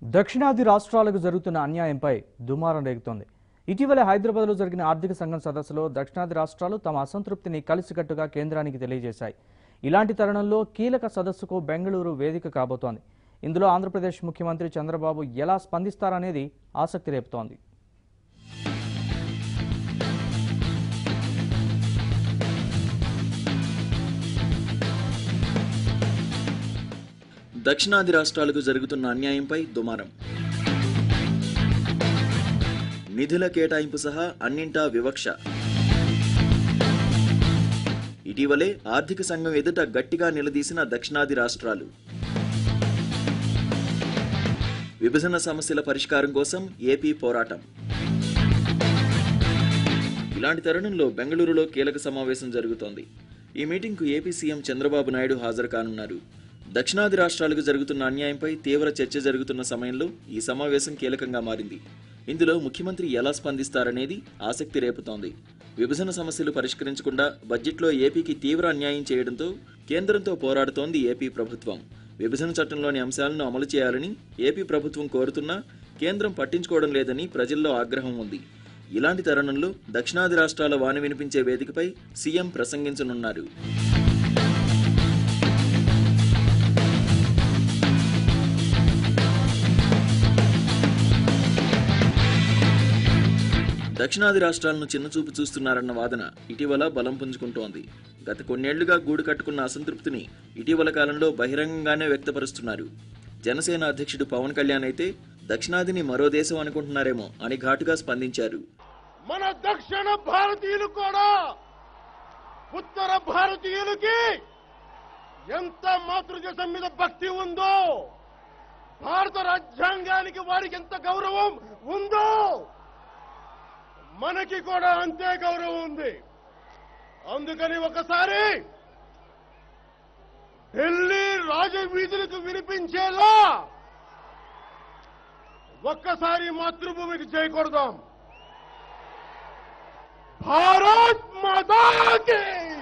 దక్షిణాది రాష్ట్రాలకు జరుగుతున్న అన్యాయంపై దుమారం రేగుతోంది ఇటీవల హైదరాబాద్లో జరిగిన ఆర్థిక సంఘం సదస్సులో దక్షిణాది రాష్ట్రాలు తమ అసంతృప్తిని కలిసికట్టుగా కేంద్రానికి తెలియజేశాయి ఇలాంటి తరుణంలో కీలక సదస్సుకు బెంగళూరు వేదిక కాబోతోంది ఇందులో ఆంధ్రప్రదేశ్ ముఖ్యమంత్రి చంద్రబాబు ఎలా స్పందిస్తారనేది ఆసక్తి రేపుతోంది దక్షిణాది రాష్ట్రాలకు జరుగుతున్న అన్యాయంపై దుమారం నిధుల కేటాయింపు సహా అన్నింటా వివక్ష ఇటీవలే ఆర్థిక సంఘం ఎదుట గట్టిగా నిలదీసిన దక్షిణాది రాష్ట్రాలు విభజన సమస్యల పరిష్కారం కోసం ఏపీ పోరాటం ఇలాంటి తరుణంలో బెంగళూరులో కీలక సమావేశం జరుగుతోంది ఈ మీటింగ్కు ఏపీ సీఎం చంద్రబాబు నాయుడు హాజరు కానున్నారు దక్షిణాది రాష్ట్రాలకు జరుగుతున్న అన్యాయంపై తీవ్ర చర్చ జరుగుతున్న సమయంలో ఈ సమావేశం కీలకంగా మారింది ఇందులో ముఖ్యమంత్రి ఎలా స్పందిస్తారనేది ఆసక్తి రేపుతోంది విభజన సమస్యలు పరిష్కరించకుండా బడ్జెట్లో ఏపీకి తీవ్ర అన్యాయం చేయడంతో కేంద్రంతో పోరాడుతోంది ఏపీ ప్రభుత్వం విభజన చట్టంలోని అంశాలను అమలు చేయాలని ఏపీ ప్రభుత్వం కోరుతున్నా కేంద్రం పట్టించుకోవడం లేదని ప్రజల్లో ఆగ్రహం ఉంది ఇలాంటి తరుణంలో దక్షిణాది రాష్ట్రాల వాణి వినిపించే వేదికపై సీఎం ప్రసంగించనున్నారు దక్షిణాది రాష్ట్రాలను చిన్నచూపు చూస్తున్నారన్న వాదన ఇటీవల బలం పుంజుకుంటోంది గత కొన్నేళ్లుగా గూడు కట్టుకున్న అసంతృప్తిని ఇటీవల కాలంలో బహిరంగంగానే వ్యక్తపరుస్తున్నారు జనసేన అధ్యక్షుడు పవన్ కళ్యాణ్ అయితే దక్షిణాదిని మరో దేశం అనుకుంటున్నారేమో అని ఘాటుగా స్పందించారు మన దక్షిణ భారతీయులు కూడా ఉత్తర భారతీయులకి ఎంత మాతృదేశం మీద భక్తి ఉందో భారత రాజ్యాంగానికి వారికి ఎంత గౌరవం ఉందో మనకి కూడా అంతే గౌరవం ఉంది అందుకని ఒకసారి ఢిల్లీ రాజవీధులకు వినిపించేలా ఒక్కసారి మాతృభూమికి చేయకూడదాం భారత్ మాతా కి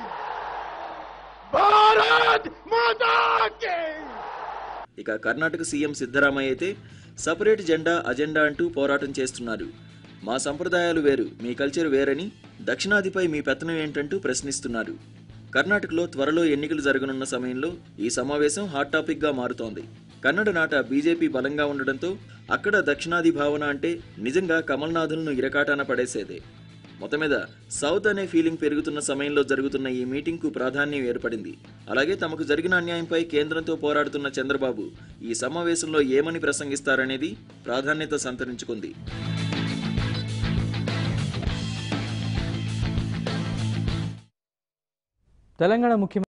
భారత్ మాతా కి ఇక కర్ణాటక సీఎం సిద్ధరామయ్య అయితే సపరేట్ జెండా అజెండా అంటూ పోరాటం చేస్తున్నారు మా సంప్రదాయాలు వేరు మీ కల్చర్ వేరని దక్షిణాదిపై మీ పెత్తనం ఏంటంటూ ప్రశ్నిస్తున్నారు కర్ణాటకలో త్వరలో ఎన్నికలు జరగనున్న సమయంలో ఈ సమావేశం హాట్ టాపిక్ గా మారుతోంది కన్నడ నాట బీజేపీ బలంగా ఉండడంతో అక్కడ దక్షిణాది భావన అంటే నిజంగా కమల్నాథులను ఇరకాటాన పడేసేదే మొత్తం మీద సౌత్ అనే ఫీలింగ్ పెరుగుతున్న సమయంలో జరుగుతున్న ఈ మీటింగ్కు ప్రాధాన్యం ఏర్పడింది అలాగే తమకు జరిగిన అన్యాయంపై కేంద్రంతో పోరాడుతున్న చంద్రబాబు ఈ సమావేశంలో ఏమని ప్రసంగిస్తారనేది ప్రాధాన్యత సంతరించుకుంది తెలంగాణ ముఖ్యమంత్రి